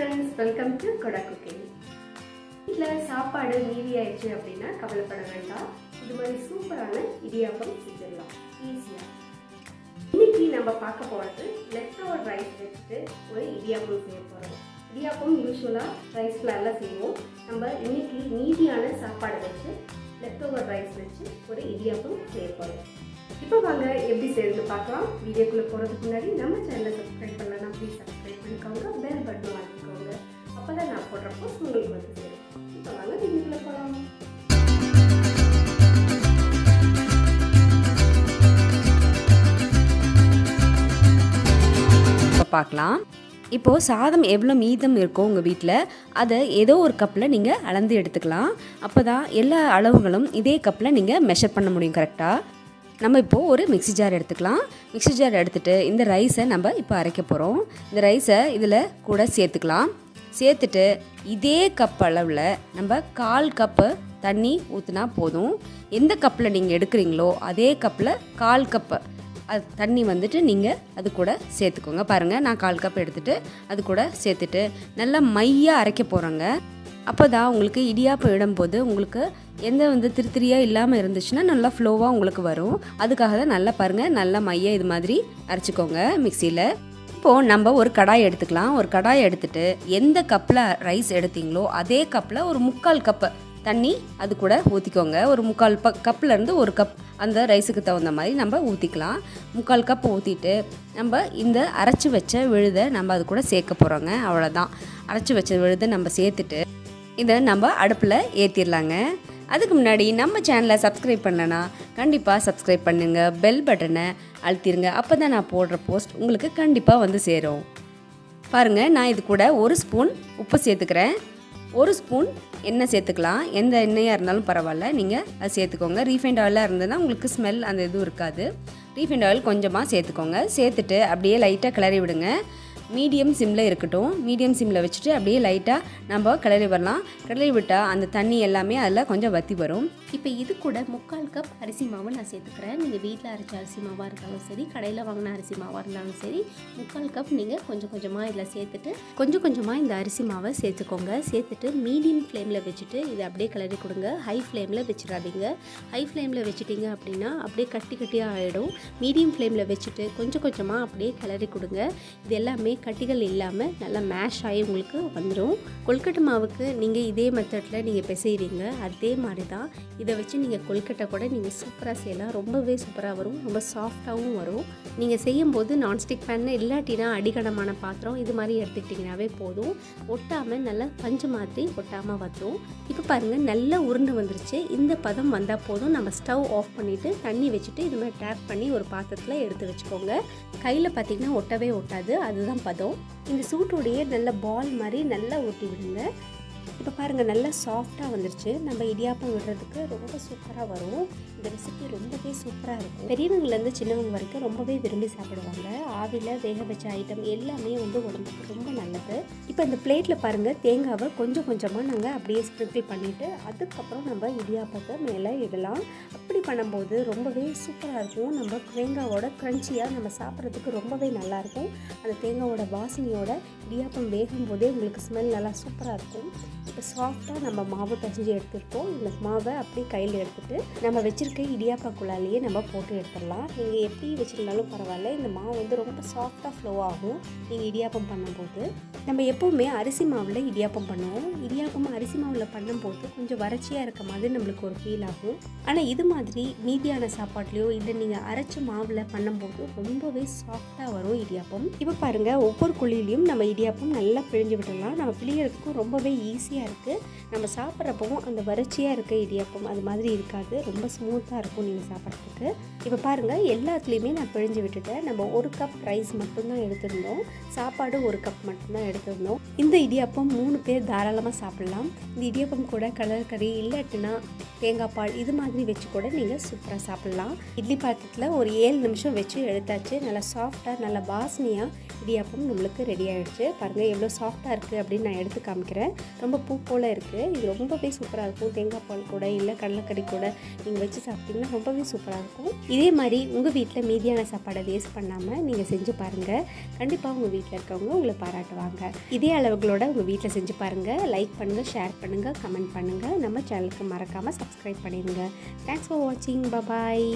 friends welcome to Koda cooking வீட்டில் சாப்பாடு மீதி ஆயிடுச்சு அப்படின்னா கவலைப்பட வேண்டாம் இது மாதிரி சூப்பரான இடியாப்பம் செஞ்சிடலாம் ஈஸியாக இன்னைக்கு நம்ம பார்க்க போகிறது லெஃப்ட் ஓவர் ரைஸ் வச்சுட்டு ஒரு இடியாப்பம் செய்ய போகிறோம் இடியாப்பம் யூஸ்வலாக ரைஸ் ஃப்ளாரில் செய்வோம் நம்ம இன்னைக்கு மீதியான சாப்பாடு வச்சு லெஃப்ட் ஓவர் ரைஸ் வச்சு ஒரு இடியாப்பம் செய்ய போகிறோம் இப்போ வாங்க எப்படி செய்யறது பார்க்கலாம் வீடியோக்குள்ளே போகிறதுக்கு முன்னாடி நம்ம சேனலை சப்ஸ்கிரைப் பண்ணலன்னா ப்ளீஸ் சப்ஸ்கிரைப் பண்ணிக்கோங்க பெல் பட்டன் வாங்கிக்கோங்க அப்போ தான் நான் போடுற போஸ்ட் உங்களுக்கு வந்து சேரும் இப்போ வாங்க வீடியோக்குள்ளே போகலாம் இப்போ பார்க்கலாம் இப்போது சாதம் எவ்வளோ மீதம் இருக்கோ உங்கள் வீட்டில் அதை ஏதோ ஒரு கப்பில் நீங்கள் அளந்து எடுத்துக்கலாம் அப்போ தான் எல்லா அளவுகளும் இதே கப்பில் நீங்கள் மெஷர் பண்ண முடியும் கரெக்டாக நம்ம இப்போது ஒரு மிக்ஸி ஜார் எடுத்துக்கலாம் மிக்ஸி ஜார் எடுத்துகிட்டு இந்த ரைஸை நம்ம இப்போ அரைக்க போகிறோம் இந்த ரைஸை இதில் கூட சேர்த்துக்கலாம் சேர்த்துட்டு இதே கப் அளவில் நம்ம கால் கப்பு தண்ணி ஊற்றினா போதும் எந்த கப்பில் நீங்கள் எடுக்கிறீங்களோ அதே கப்பில் கால் கப்பு அது தண்ணி வந்துட்டு நீங்கள் அது கூட சேர்த்துக்கோங்க பாருங்கள் நான் கால் கப் எடுத்துகிட்டு அது கூட சேர்த்துட்டு நல்லா மையாக அரைக்க போகிறோங்க அப்போ தான் உங்களுக்கு இடியாப்பம் இடும்போது உங்களுக்கு எந்த வந்து திருத்திரியாக இல்லாமல் இருந்துச்சுன்னா நல்லா ஃப்ளோவாக உங்களுக்கு வரும் அதுக்காக தான் நல்லா பாருங்கள் நல்லா மைய இது மாதிரி அரைச்சிக்கோங்க மிக்சியில் இப்போது நம்ம ஒரு கடாய் எடுத்துக்கலாம் ஒரு கடாய் எடுத்துட்டு எந்த கப்பில் ரைஸ் எடுத்தீங்களோ அதே கப்பில் ஒரு முக்கால் கப்பு தண்ணி அது கூட ஊற்றிக்கோங்க ஒரு முக்கால் ப கப்லேருந்து ஒரு கப் அந்த ரைஸுக்கு தகுந்த மாதிரி நம்ம ஊற்றிக்கலாம் முக்கால் கப் ஊற்றிட்டு நம்ம இந்த அரைச்சி வச்ச விழுதை நம்ம அது கூட சேர்க்க போகிறோங்க அவ்வளோதான் அரைச்சி வச்ச விழுதை நம்ம சேர்த்துட்டு இதை நம்ம அடுப்பில் ஏற்றிடலாங்க அதுக்கு முன்னாடி நம்ம சேனலை சப்ஸ்கிரைப் பண்ணலனா கண்டிப்பாக சப்ஸ்கிரைப் பண்ணுங்கள் பெல் பட்டனை அழுத்திருங்க அப்போ தான் நான் போடுற போஸ்ட் உங்களுக்கு கண்டிப்பாக வந்து சேரும் பாருங்கள் நான் இது கூட ஒரு ஸ்பூன் உப்பு சேர்த்துக்கிறேன் ஒரு ஸ்பூன் எண்ணெய் சேர்த்துக்கலாம் எந்த எண்ணெயாக இருந்தாலும் பரவாயில்ல நீங்கள் அது சேர்த்துக்கோங்க ரீஃபைண்ட் ஆயிலாக இருந்ததுன்னா உங்களுக்கு ஸ்மெல் அந்த இதுவும் இருக்காது ரீஃபைண்ட் ஆயில் கொஞ்சமாக சேர்த்துக்கோங்க சேர்த்துட்டு அப்படியே லைட்டாக கிளறி விடுங்க மீடியம் சிம்மில் இருக்கட்டும் மீடியம் சிம்மில் வச்சுட்டு அப்படியே லைட்டாக நம்ம கிளறி வரலாம் கிளறி விட்டால் அந்த தண்ணி எல்லாமே அதில் கொஞ்சம் வற்றி வரும் இப்போ இது கூட முக்கால் கப் அரிசி மாவு நான் சேர்த்துக்கிறேன் நீங்கள் வீட்டில் அரைச்ச அரிசி மாவாக இருந்தாலும் சரி கடையில் வாங்கின அரிசி மாவாக இருந்தாலும் சரி முக்கால் கப் நீங்கள் கொஞ்சம் கொஞ்சமாக இதில் சேர்த்துட்டு கொஞ்சம் கொஞ்சமாக இந்த அரிசி மாவை சேர்த்துக்கோங்க சேர்த்துட்டு மீடியம் ஃப்ளேமில் வச்சுட்டு இதை அப்படியே கிளறி கொடுங்க ஹை ஃப்ளேமில் வச்சிடாதீங்க ஹை ஃப்ளேமில் வச்சுட்டிங்க அப்படின்னா அப்படியே கட்டி கட்டியாக ஆகிடும் மீடியம் ஃப்ளேமில் வச்சுட்டு கொஞ்சம் கொஞ்சமாக அப்படியே கிளறி கொடுங்க இது எல்லாமே கட்டிகள் இல்லாமல் நல்லா மேஷ் ஆகி உங்களுக்கு வந்துடும் கொல்கட்டை மாவுக்கு நீங்கள் இதே மெத்தடில் நீங்கள் பிசைகிறீங்க அதே மாதிரி தான் இதை வச்சு நீங்கள் கொல்கட்டை கூட நீங்கள் சூப்பராக செய்யலாம் ரொம்பவே சூப்பராக வரும் ரொம்ப சாஃப்டாகவும் வரும் நீங்கள் செய்யும்போது நான்ஸ்டிக் பேன் இல்லாட்டினா அடிகனமான பாத்திரம் இது மாதிரி எடுத்துக்கிட்டிங்கனாவே போதும் ஒட்டாமல் நல்லா பஞ்சு மாதிரி ஒட்டாமல் வந்துடும் இப்போ பாருங்கள் நல்லா உருண்டு வந்துருச்சு இந்த பதம் வந்தால் போதும் நம்ம ஸ்டவ் ஆஃப் பண்ணிவிட்டு தண்ணி வச்சுட்டு இது மாதிரி டேப் பண்ணி ஒரு பாத்திரத்தில் எடுத்து வச்சுக்கோங்க கையில் பார்த்தீங்கன்னா ஒட்டவே ஒட்டாது அதுதான் பதம் இந்த சூட்டோடையே நல்ல பால் மாதிரி நல்லா ஊட்டி விடுங்க இப்போ பாருங்கள் நல்லா சாஃப்டாக வந்துருச்சு நம்ம இடியாப்பம் விடுறதுக்கு ரொம்ப சூப்பராக வரும் இந்த ரெசிபி ரொம்பவே சூப்பராக இருக்கும் பெரியவங்கலேருந்து சின்னவங்க வரைக்கும் ரொம்பவே விரும்பி சாப்பிடுவாங்க ஆவியில் வேக வச்ச ஐட்டம் எல்லாமே வந்து உடம்புக்கு ரொம்ப நல்லது இப்போ இந்த பிளேட்டில் பாருங்கள் தேங்காவை கொஞ்சம் கொஞ்சமாக நாங்கள் அப்படியே ஸ்ப்ரிங்கிள் பண்ணிவிட்டு அதுக்கப்புறம் நம்ம இடியாப்பத்தை மேலே இடலாம் அப்படி பண்ணும்போது ரொம்பவே சூப்பராக இருக்கும் நம்ம தேங்காவோட க்ரன்ச்சியாக நம்ம சாப்பிட்றதுக்கு ரொம்பவே நல்லாயிருக்கும் அந்த தேங்காவோட வாசனையோட இடியாப்பம் வேகும் போதே உங்களுக்கு ஸ்மெல் நல்லா சூப்பராக இருக்கும் இப்போ சாஃப்டாக நம்ம மாவு பிசைஞ்சு எடுத்துருக்கோம் இந்த மாவை அப்படியே கையில் எடுத்துகிட்டு நம்ம வச்சுருக்க இடியாப்பாக்குள்ளாலேயே நம்ம போட்டு எடுத்துடலாம் நீங்கள் எப்படி வச்சுருந்தாலும் பரவாயில்ல இந்த மாவு வந்து ரொம்ப சாஃப்டாக ஃப்ளோ ஆகும் நீங்கள் இடியாப்பம் பண்ணும்போது நம்ம எப்போவுமே அரிசி மாவில் இடியாப்பம் பண்ணுவோம் இடியாப்பம் அரிசி மாவில் பண்ணும்போது கொஞ்சம் வறட்சியாக இருக்க மாதிரி நம்மளுக்கு ஒரு ஃபீல் ஆகும் ஆனால் இது மாதிரி மீதியான சாப்பாட்லேயோ இல்லை நீங்கள் அரைச்ச மாவில் பண்ணும்போது ரொம்பவே சாஃப்டாக வரும் இடியாப்பம் இப்போ பாருங்கள் ஒவ்வொரு குழியிலையும் நம்ம இடியாப்பம் நல்லா பிழிஞ்சு விடலாம் நம்ம பிழியறதுக்கும் ரொம்பவே ஈஸியாக இருக்குது நம்ம சாப்பிட்றப்பவும் அந்த வறட்சியாக இருக்க இடியாப்பம் அது மாதிரி இருக்காது ரொம்ப ஸ்மூத்தாக இருக்கும் நீங்கள் சாப்பிட்றதுக்கு இப்போ பாருங்கள் எல்லாத்துலேயுமே நான் பிழிஞ்சு விட்டுட்டேன் நம்ம ஒரு கப் ரைஸ் மட்டும்தான் எடுத்திருந்தோம் சாப்பாடு ஒரு கப் மட்டும்தான் எடுத்திருந்தோம் இந்த இடியாப்பம் மூணு பேர் தாராளமாக சாப்பிட்லாம் இந்த இடியாப்பம் கூட கடல் கறி இல்லாட்டினா தேங்காய் பால் இது மாதிரி வச்சு கூட நீங்கள் சூப்பராக சாப்பிட்லாம் இட்லி பாத்திரத்தில் ஒரு ஏழு நிமிஷம் வச்சு எடுத்தாச்சு நல்லா சாஃப்டாக நல்லா வாசனையாக இடியாப்பம் நம்மளுக்கு ரெடி ஆகிடுச்சு பாருங்கள் எவ்வளோ சாஃப்டாக இருக்குது அப்படின்னு நான் எடுத்து காமிக்கிறேன் ரொம்ப பூ போல் இருக்குது இது ரொம்பவே சூப்பராக இருக்கும் தேங்காய் பால் கூட இல்லை கடலைக்கறி கூட நீங்கள் வச்சு சாப்பிட்டிங்கன்னா ரொம்பவே சூப்பராக இருக்கும் இதே மாதிரி உங்கள் வீட்டில் மீதியான சாப்பாடை வேஸ்ட் பண்ணாமல் நீங்கள் செஞ்சு பாருங்கள் கண்டிப்பாக உங்கள் வீட்டில் இருக்கவங்க உங்களை பாராட்டுவாங்க இதே அளவுகளோட உங்கள் வீட்டில் செஞ்சு பாருங்கள் லைக் பண்ணுங்கள் ஷேர் பண்ணுங்கள் கமெண்ட் பண்ணுங்கள் நம்ம சேனலுக்கு மறக்காமல் சப்ஸ்கிரைப் பண்ணிடுங்க தேங்க்ஸ் ஃபார் வாட்சிங் பபாய்